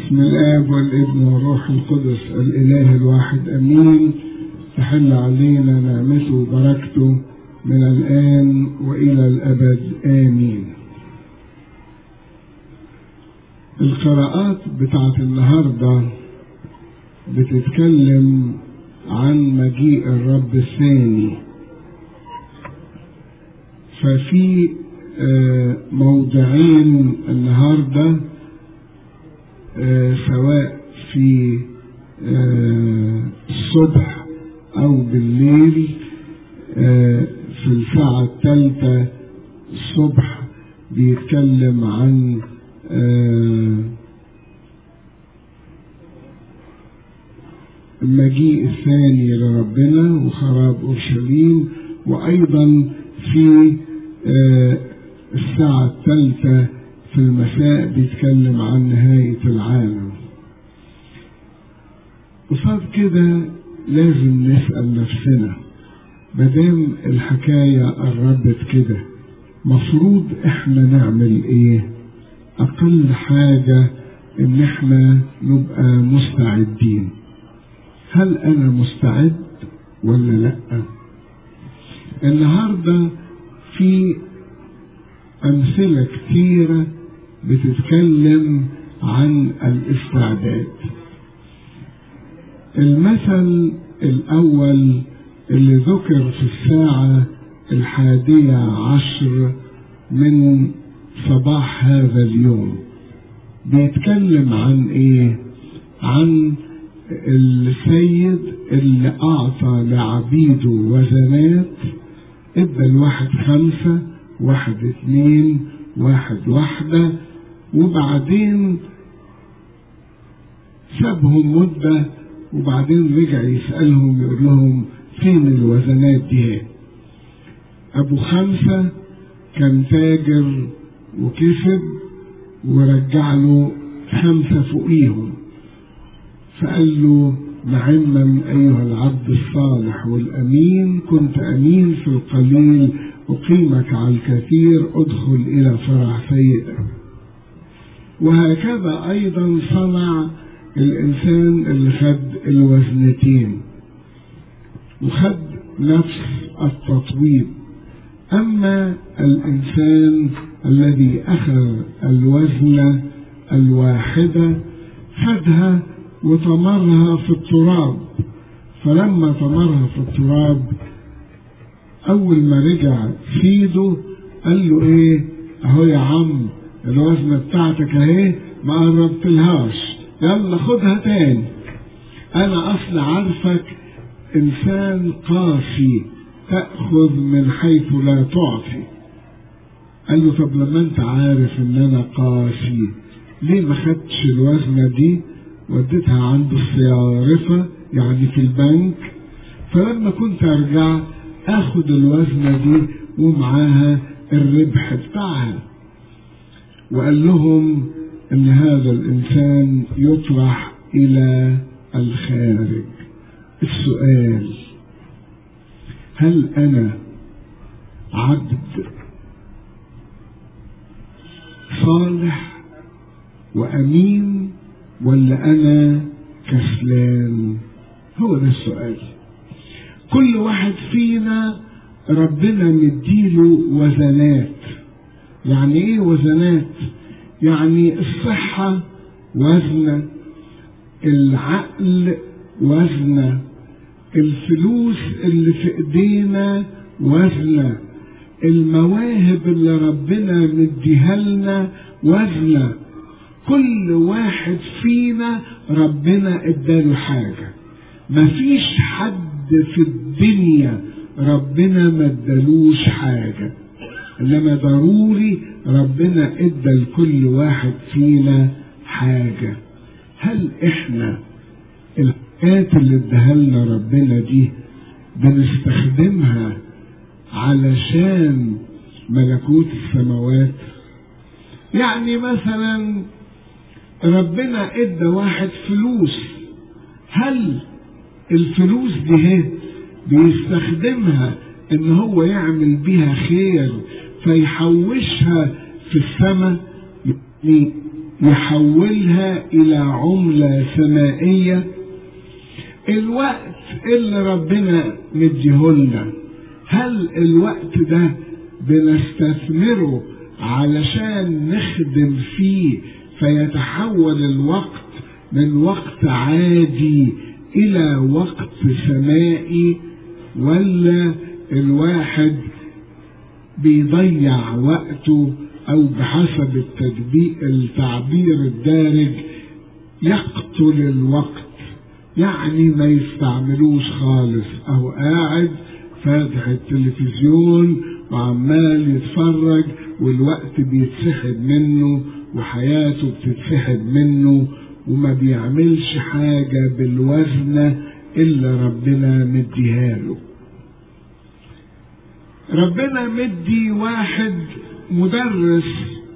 بسم الآب والابن والروح القدس الإله الواحد أمين تحل علينا نعمته وبركته من الآن وإلى الأبد آمين القراءات بتاعت النهاردة بتتكلم عن مجيء الرب الثاني ففي موضعين النهارده سواء في الصبح او بالليل في الساعة الثالثة الصبح بيتكلم عن المجيء الثاني لربنا وخراب اورشليم وايضا في الساعة الثالثة في المساء بيتكلم عن نهاية العالم قصاد كده لازم نسأل نفسنا مادام الحكاية قربت كده مفروض احنا نعمل ايه اقل حاجة ان احنا نبقى مستعدين هل انا مستعد ولا لا النهارده في امثله كتيره بتتكلم عن الاستعداد المثل الاول اللي ذكر في الساعه الحاديه عشر من صباح هذا اليوم بيتكلم عن ايه عن السيد اللي اعطى لعبيده وزنات ادى الواحد خمسه واحد اتنين واحد واحدة وبعدين سابهم مدة وبعدين رجع يسألهم يقول لهم فين الوزنات دي أبو خمسة كان تاجر وكسب ورجع له خمسة فوقيهم فقال له نعما أيها العبد الصالح والأمين كنت أمين في القليل أقيمك على الكثير ادخل إلى فرح سيدك وهكذا أيضا صنع الإنسان اللي خد الوزنتين وخد نفس التطويب أما الإنسان الذي أخذ الوزنة الواحدة خدها وطمرها في التراب فلما طمرها في التراب اول ما رجع سيده قال له ايه اهو يا عم الوزنه بتاعتك اهي ما قربتلهاش يلا خدها تاني انا اصل عارفك انسان قاسي تاخذ من حيث لا تعطي قال له طب لما انت عارف ان انا قاسي ليه ما خدتش الوزنه دي وديتها عند الصيارفه يعني في البنك فلما كنت ارجع اخد الوزنة دي ومعاها الربح بتاعها وقال لهم ان هذا الانسان يطرح الى الخارج السؤال هل انا عبد صالح وامين ولا انا كسلان هو ده السؤال كل واحد فينا ربنا مديله وزنات يعني ايه وزنات يعني الصحة وزنة العقل وزنة الفلوس اللي في ايدينا وزنة المواهب اللي ربنا مديها لنا وزنة كل واحد فينا ربنا اداله حاجة مفيش حد في الدنيا ربنا ما ادالوش حاجة انما ضروري ربنا ادى لكل واحد فينا حاجة هل احنا الحاجات اللي اداها لنا ربنا دي بنستخدمها علشان ملكوت السماوات يعني مثلا ربنا ادى واحد فلوس هل الفلوس دي بيستخدمها ان هو يعمل بيها خير فيحوشها في السماء يعني يحولها إلى عملة سمائية الوقت اللي ربنا مديهولنا هل الوقت ده بنستثمره علشان نخدم فيه فيتحول الوقت من وقت عادي إلى وقت سمائي ولا الواحد بيضيع وقته أو بحسب التعبير الدارج يقتل الوقت يعني ما يستعملوش خالص أو قاعد فاتح التلفزيون وعمال يتفرج والوقت بيتسحب منه وحياته بتتسحب منه وما بيعملش حاجة بالوزنة إلا ربنا مديها له ربنا مدي واحد مدرس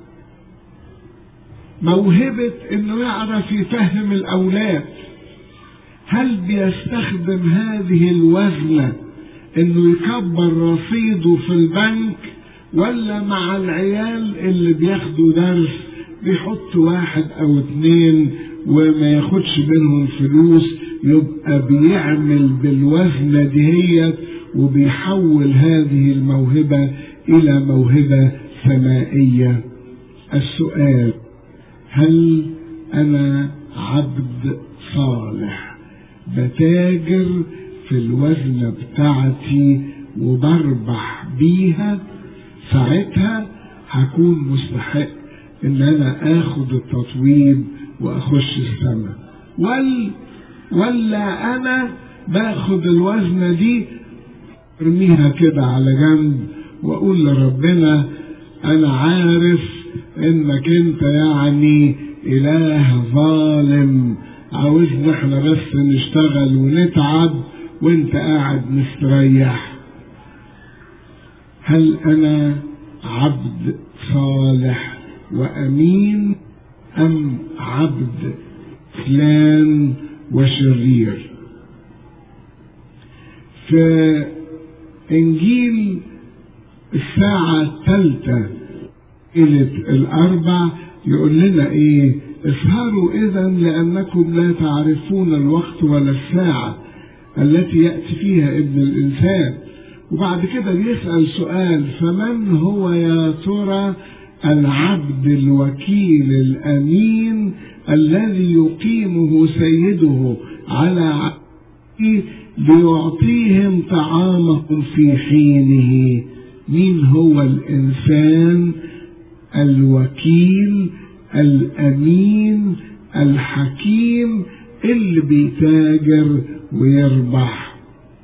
موهبة انه يعرف يفهم الاولاد هل بيستخدم هذه الوزنة انه يكبر رصيده في البنك ولا مع العيال اللي بياخدوا درس بيحط واحد او اتنين وما ياخدش منهم فلوس يبقى بيعمل بالوزنة دهيت وبيحول هذه الموهبة إلى موهبة سمائية السؤال هل أنا عبد صالح بتاجر في الوزنة بتاعتي وبربح بيها ساعتها هكون مستحق ان انا اخد التطويب واخش السماء ولا ولا انا باخد الوزنه دي ارميها كده على جنب واقول لربنا انا عارف انك انت يعني اله ظالم عاوزنا احنا بس نشتغل ونتعب وانت قاعد مستريح هل انا عبد صالح وامين ام عبد فلان وشرير في انجيل الساعة الثالثة إلى الأربع يقول لنا إيه اسهروا إذا لأنكم لا تعرفون الوقت ولا الساعة التي يأتي فيها ابن الإنسان وبعد كده بيسأل سؤال فمن هو يا ترى العبد الوكيل الأمين الذي يقيمه سيده على عبده ليعطيهم طعامهم في حينه مين هو الإنسان الوكيل الأمين الحكيم اللي بيتاجر ويربح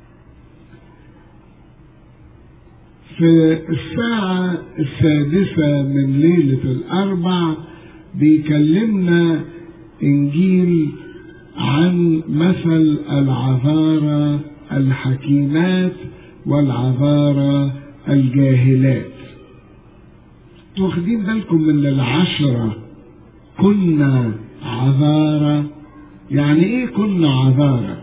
في الساعة السادسة من ليلة الأربع بيكلمنا إنجيل عن مثل العذارى الحكيمات والعذارى الجاهلات واخدين بالكم من العشرة كنا عذارى يعني ايه كنا عذارى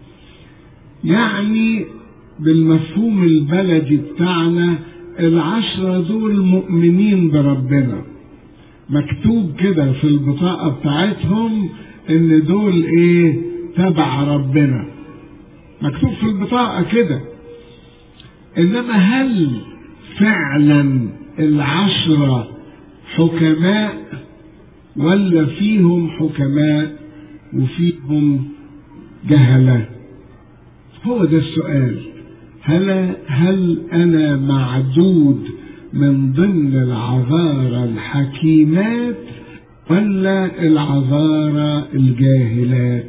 يعني بالمفهوم البلدي بتاعنا العشرة دول مؤمنين بربنا مكتوب كده في البطاقة بتاعتهم ان دول ايه تبع ربنا مكتوب في البطاقة كده انما هل فعلا العشرة حكماء ولا فيهم حكماء وفيهم جهلة هو ده السؤال هل هل انا معدود من ضمن العذارى الحكيمات ولا العذارى الجاهلات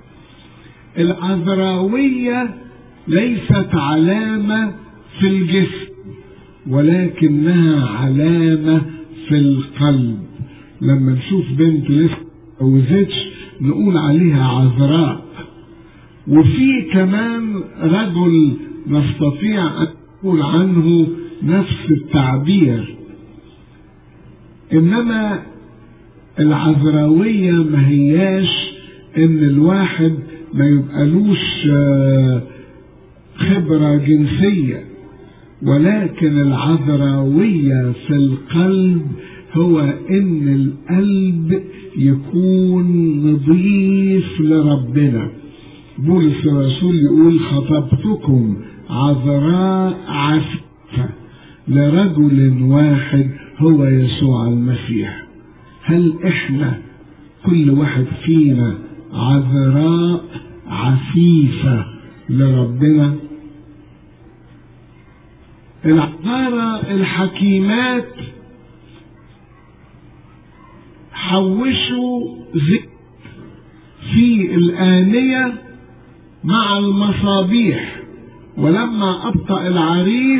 العذراوية ليست علامة في الجسم ولكنها علامة في القلب لما نشوف بنت لسه اتجوزتش نقول عليها عذراء وفي كمان رجل نستطيع أن نقول عنه نفس التعبير إنما العذراوية ما هياش إن الواحد ما يبقالوش خبرة جنسية ولكن العذراوية في القلب هو ان القلب يكون نظيف لربنا بولس الرسول يقول خطبتكم عذراء عفيفة لرجل واحد هو يسوع المسيح هل احنا كل واحد فينا عذراء عفيفة لربنا العذارى الحكيمات حوشوا زيت في الآنية مع المصابيح ولما أبطأ العريس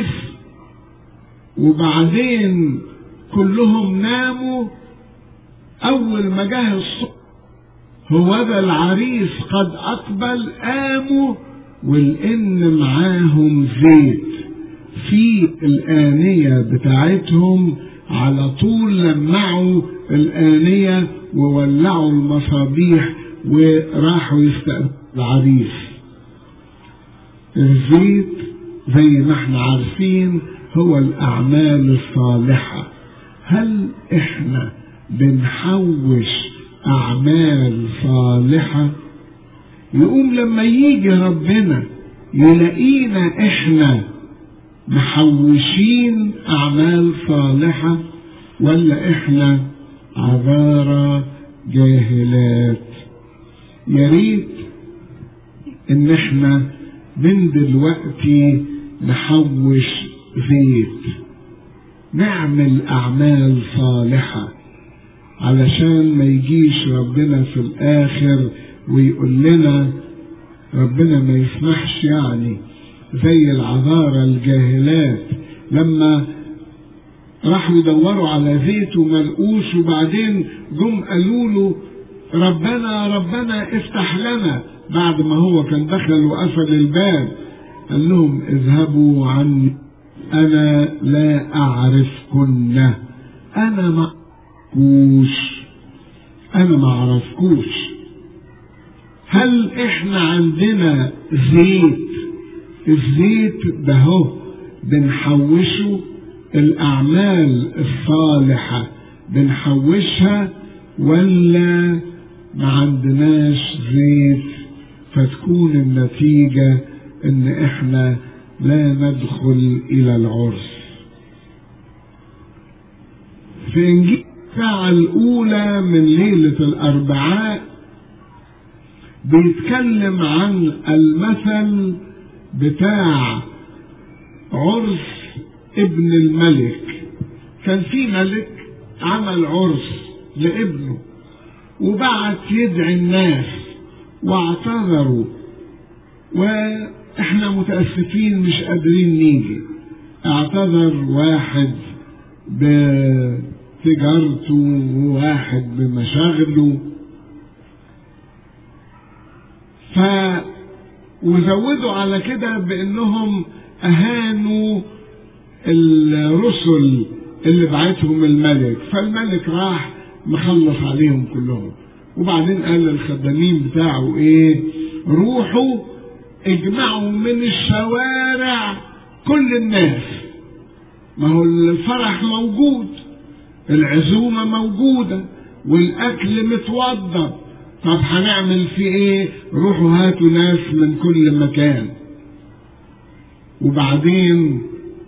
وبعدين كلهم ناموا أول ما جه الصبح هو ده العريس قد أقبل قاموا والإن معاهم زيت في الآنية بتاعتهم على طول لمعوا الآنية وولعوا المصابيح وراحوا يستقبلوا العريس الزيت زي ما احنا عارفين هو الأعمال الصالحة هل احنا بنحوش أعمال صالحة يقوم لما يجي ربنا يلاقينا احنا محوشين أعمال صالحة ولا احنا عذارى جاهلات يا ريت ان احنا من دلوقتي نحوش زيت نعمل اعمال صالحه علشان ما يجيش ربنا في الاخر ويقول لنا ربنا ما يسمحش يعني زي العذارى الجاهلات لما راحوا يدوروا على زيت وما لقوش وبعدين جم قالوا له ربنا ربنا افتح لنا بعد ما هو كان دخل وقفل الباب قال لهم اذهبوا عني انا لا اعرفكن انا ما اعرفكوش انا ما اعرفكوش هل احنا عندنا زيت الزيت ده هو بنحوشه الاعمال الصالحه بنحوشها ولا ما عندناش زيت فتكون النتيجة ان احنا لا ندخل الى العرس في انجيل الساعة الاولى من ليلة الاربعاء بيتكلم عن المثل بتاع عرس ابن الملك كان في ملك عمل عرس لابنه وبعت يدعي الناس واعتذروا واحنا متاسفين مش قادرين نيجي اعتذر واحد بتجارته وواحد بمشاغله ف وزودوا على كده بانهم اهانوا الرسل اللي بعتهم الملك فالملك راح مخلص عليهم كلهم وبعدين قال للخدامين بتاعه ايه روحوا اجمعوا من الشوارع كل الناس ما هو الفرح موجود العزومة موجودة والأكل متوضب طب هنعمل في ايه روحوا هاتوا ناس من كل مكان وبعدين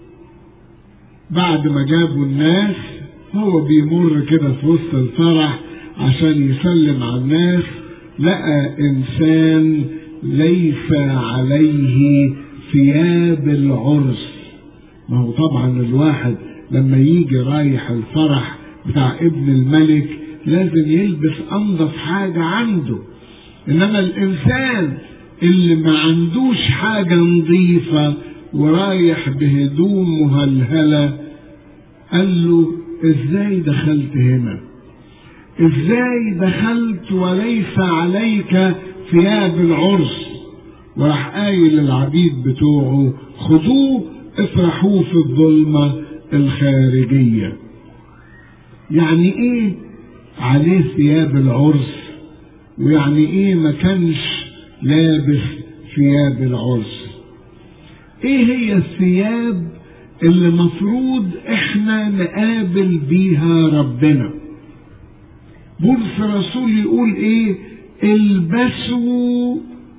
بعد ما جابوا الناس هو بيمر كده في وسط الفرح عشان يسلم على الناس لقى انسان ليس عليه ثياب العرس ما هو طبعا الواحد لما يجي رايح الفرح بتاع ابن الملك لازم يلبس انضف حاجة عنده انما الانسان اللي ما عندوش حاجة نظيفة ورايح بهدوم مهلهلة قال له ازاي دخلت هنا ازاي دخلت وليس عليك ثياب العرس وراح قايل للعبيد بتوعه خذوه اطرحوه في الظلمة الخارجية يعني ايه عليه ثياب العرس ويعني ايه ما كانش لابس ثياب العرس ايه هي الثياب اللي مفروض احنا نقابل بيها ربنا بولس الرسول يقول ايه البسوا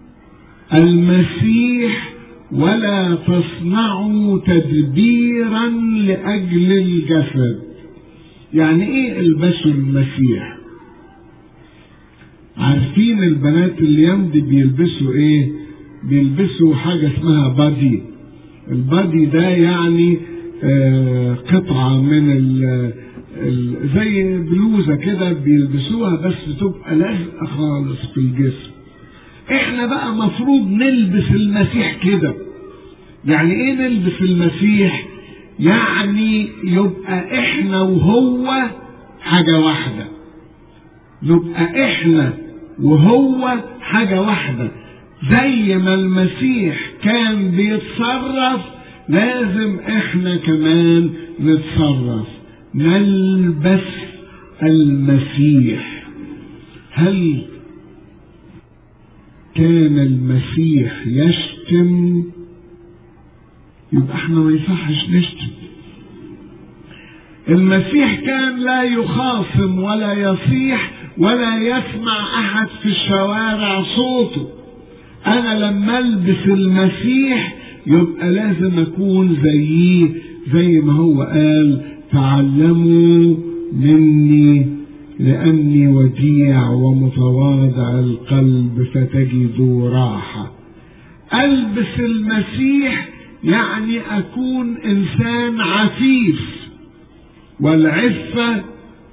المسيح ولا تصنعوا تدبيرا لاجل الجسد يعني ايه البسوا المسيح عارفين البنات اللي يمضي بيلبسوا ايه بيلبسوا حاجه اسمها بادي البادي ده يعني آه قطعه من ال ال زي بلوزه كده بيلبسوها بس تبقى لازقه خالص في الجسم احنا بقى مفروض نلبس المسيح كده يعني ايه نلبس المسيح يعني يبقى احنا وهو حاجه واحده نبقى احنا وهو حاجة واحدة زي ما المسيح كان بيتصرف لازم احنا كمان نتصرف نلبس المسيح هل كان المسيح يشتم يبقى احنا ما يصحش نشتم المسيح كان لا يخاصم ولا يصيح ولا يسمع احد في الشوارع صوته انا لما البس المسيح يبقى لازم اكون زيه زي ما هو قال تعلموا مني لاني وديع ومتواضع القلب فتجدوا راحه البس المسيح يعني اكون انسان عفيف والعفه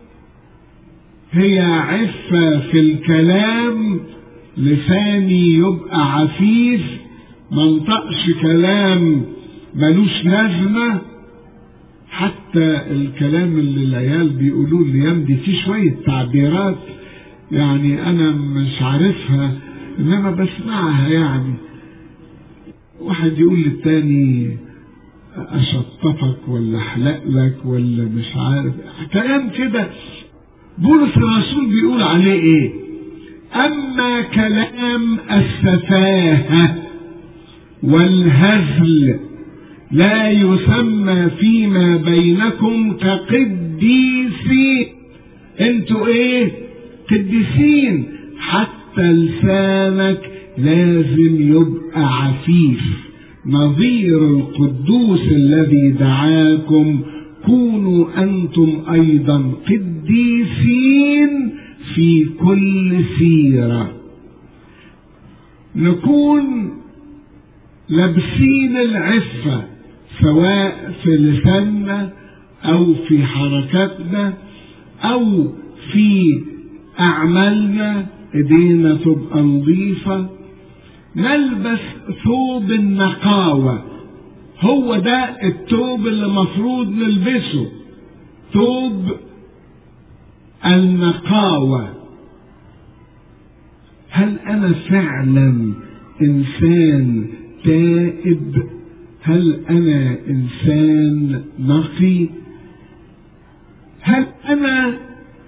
هي عفة في الكلام لساني يبقى عفيف منطقش كلام ملوش لازمة حتى الكلام اللي العيال بيقولوا لي يمضي فيه شوية تعبيرات يعني أنا مش عارفها إنما بسمعها يعني واحد يقول للتاني أشطفك ولا أحلق لك ولا مش عارف كلام كده بولس الرسول بيقول عليه ايه اما كلام السفاهه والهزل لا يسمى فيما بينكم كقديسين انتوا ايه قديسين حتى لسانك لازم يبقى عفيف نظير القدوس الذي دعاكم كونوا انتم ايضا قديسين في كل سيره نكون لابسين العفه سواء في لساننا او في حركاتنا او في اعمالنا ايدينا تبقى نظيفه نلبس ثوب النقاوه هو ده الثوب اللي مفروض نلبسه ثوب النقاوة هل أنا فعلا إنسان تائب هل أنا إنسان نقي هل أنا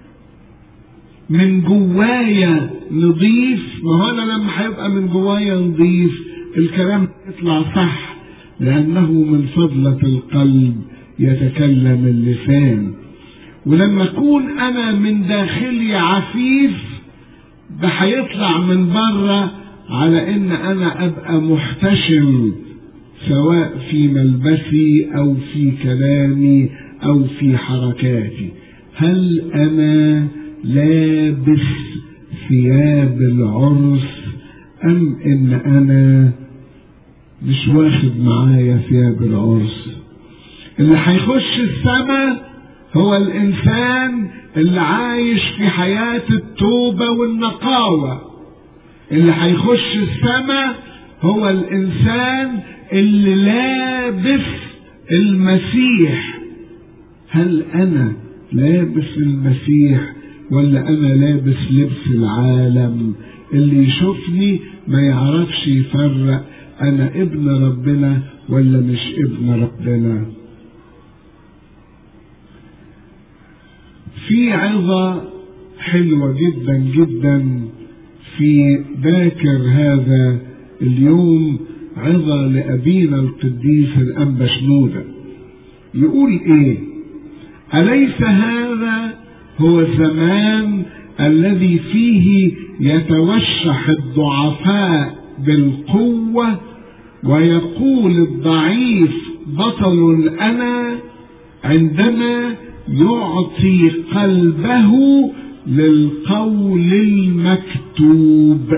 من جوايا نضيف ما هو أنا لما هيبقى من جوايا نضيف الكلام يطلع صح لأنه من فضلة القلب يتكلم اللسان ولما أكون أنا من داخلي عفيف ده هيطلع من بره على إن أنا أبقى محتشم سواء في ملبسي أو في كلامي أو في حركاتي هل أنا لابس ثياب العرس أم إن أنا مش واخد معايا ثياب العرس اللي هيخش السماء هو الانسان اللي عايش في حياة التوبة والنقاوة اللي هيخش السماء هو الانسان اللي لابس المسيح هل انا لابس المسيح ولا انا لابس لبس العالم اللي يشوفني ما يعرفش يفرق انا ابن ربنا ولا مش ابن ربنا في عظة حلوة جدا جدا في باكر هذا اليوم عظة لأبينا القديس الأنبا شنودة يقول ايه اليس هذا هو الزمان الذي فيه يتوشح الضعفاء بالقوه ويقول الضعيف بطل انا عندما يعطي قلبه للقول المكتوب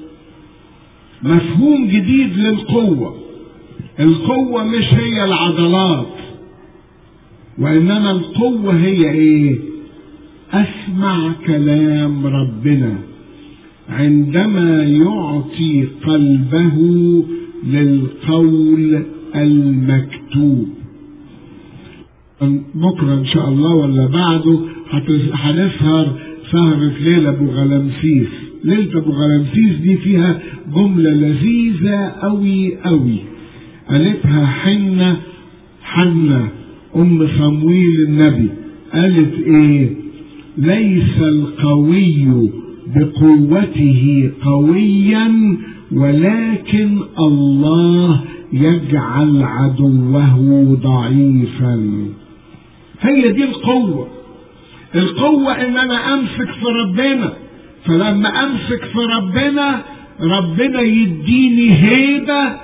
مفهوم جديد للقوه القوه مش هي العضلات وانما القوه هي ايه اسمع كلام ربنا عندما يعطي قلبه للقول المكتوب بكرة إن شاء الله ولا بعده هنسهر سهرة ليلة أبو غلمسيس ليلة أبو غلمسيس دي فيها جملة لذيذة أوي أوي قالتها حنة حنة أم صمويل النبي قالت إيه ليس القوي بقوته قويا ولكن الله يجعل عدوه ضعيفا هي دي القوة القوة ان انا امسك في ربنا فلما امسك في ربنا ربنا يديني هيبة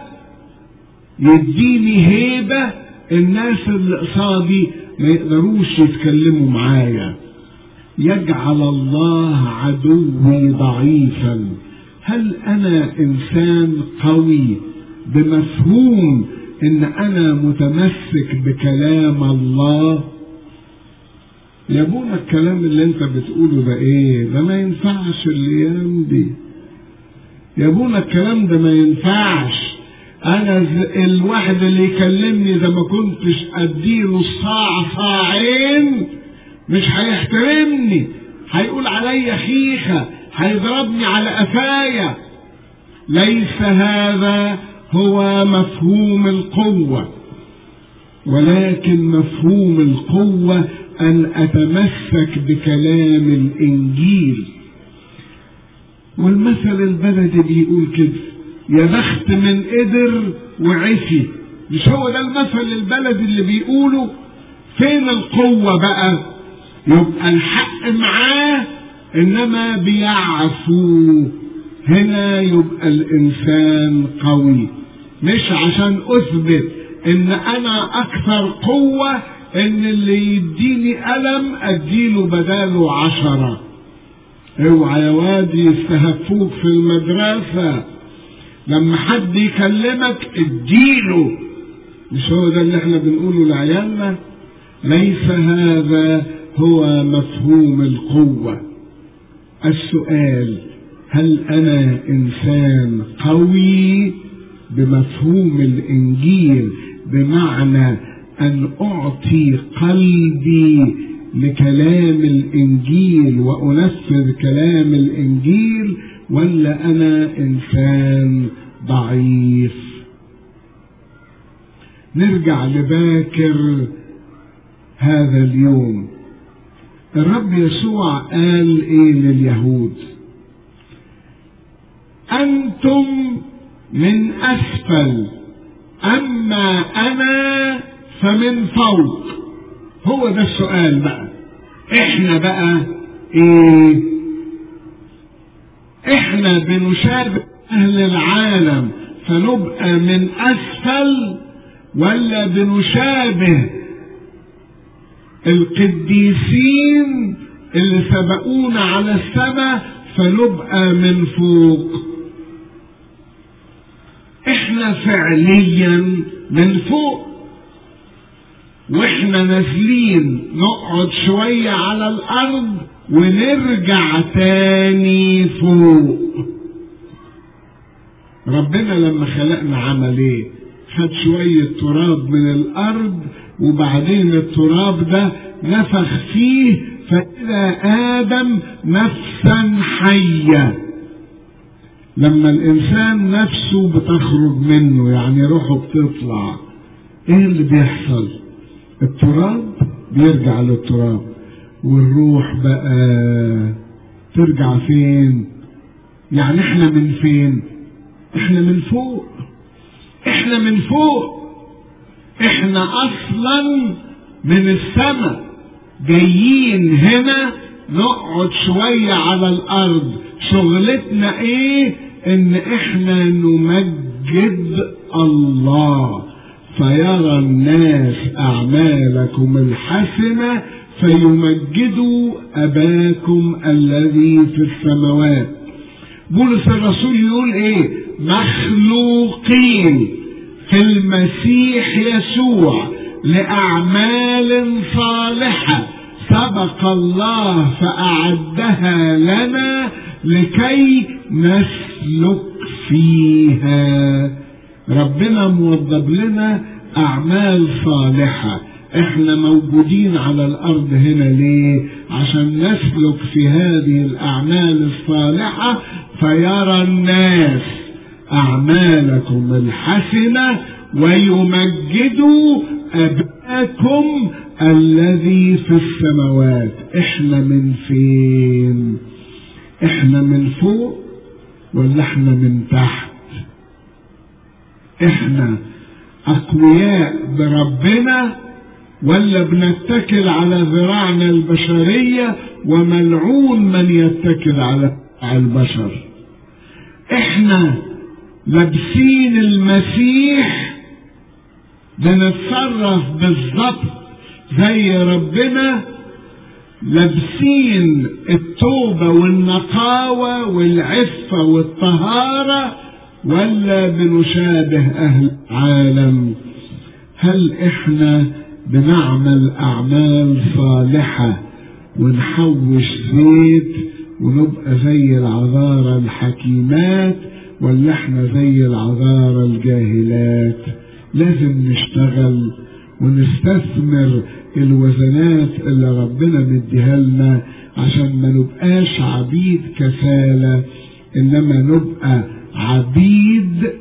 يديني هيبة الناس اللي قصادي ما يقدروش يتكلموا معايا يجعل الله عدوي ضعيفا هل انا انسان قوي بمفهوم ان انا متمسك بكلام الله يا ابونا الكلام اللي انت بتقوله ده ايه ده ما ينفعش الايام دي يا ابونا الكلام ده ما ينفعش انا الواحد اللي يكلمني اذا ما كنتش اديله الصاع صاعين مش هيحترمني هيقول عليا خيخه هيضربني على قفايا ليس هذا هو مفهوم القوة ولكن مفهوم القوة أن أتمسك بكلام الإنجيل والمثل البلدي بيقول كده يا بخت من قدر وعفي مش هو ده المثل البلدي اللي بيقوله فين القوة بقى يبقى الحق معاه انما بيعفو هنا يبقى الانسان قوي مش عشان اثبت ان انا اكثر قوة ان اللي يديني الم اديله بداله عشرة اوعى يا واد يستهفوك في المدرسة لما حد يكلمك اديله مش هو ده اللي احنا بنقوله لعيالنا ليس هذا هو مفهوم القوه السؤال هل انا انسان قوي بمفهوم الانجيل بمعنى ان اعطي قلبي لكلام الانجيل وانفذ كلام الانجيل ولا انا انسان ضعيف نرجع لباكر هذا اليوم الرب يسوع قال ايه لليهود انتم من اسفل اما انا فمن فوق هو ده السؤال بقى احنا بقى ايه احنا بنشابه اهل العالم فنبقى من اسفل ولا بنشابه القديسين اللي سبقونا على السماء فنبقى من فوق احنا فعليا من فوق واحنا نازلين نقعد شوية على الارض ونرجع تاني فوق ربنا لما خلقنا عمل ايه خد شوية تراب من الارض وبعدين التراب ده نفخ فيه فإذا آدم نفسا حية لما الإنسان نفسه بتخرج منه يعني روحه بتطلع إيه اللي بيحصل؟ التراب بيرجع للتراب والروح بقى ترجع فين؟ يعني احنا من فين؟ احنا من فوق احنا من فوق احنا اصلا من السماء جايين هنا نقعد شوية على الارض شغلتنا ايه ان احنا نمجد الله فيرى الناس اعمالكم الحسنة فيمجدوا اباكم الذي في السماوات بولس الرسول يقول ايه مخلوقين في المسيح يسوع لأعمال صالحة سبق الله فأعدها لنا لكي نسلك فيها ربنا موضب لنا أعمال صالحة احنا موجودين على الأرض هنا ليه عشان نسلك في هذه الأعمال الصالحة فيرى الناس أعمالكم الحسنة ويمجدوا أباكم الذي في السماوات احنا من فين احنا من فوق ولا احنا من تحت احنا اقوياء بربنا ولا بنتكل على ذراعنا البشرية وملعون من يتكل على البشر احنا لابسين المسيح بنتصرف بالظبط زي ربنا لابسين التوبة والنقاوة والعفة والطهارة ولا بنشابه أهل العالم هل إحنا بنعمل أعمال صالحة ونحوش زيت ونبقى زي العذارى الحكيمات ولا احنا زي العذارى الجاهلات لازم نشتغل ونستثمر الوزنات اللي ربنا مديها لنا عشان ما نبقاش عبيد كسالة انما نبقى عبيد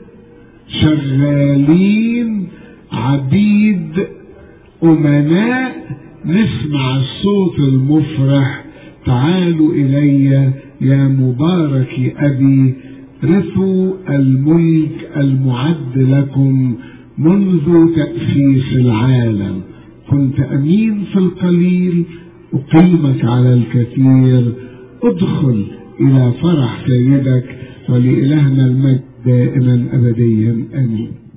شغالين عبيد امناء نسمع الصوت المفرح تعالوا الي يا مبارك ابي رثوا الملك المعد لكم منذ تأسيس العالم كنت أمين في القليل أقيمك على الكثير ادخل إلى فرح سيدك ولإلهنا المجد دائما أبديا آمين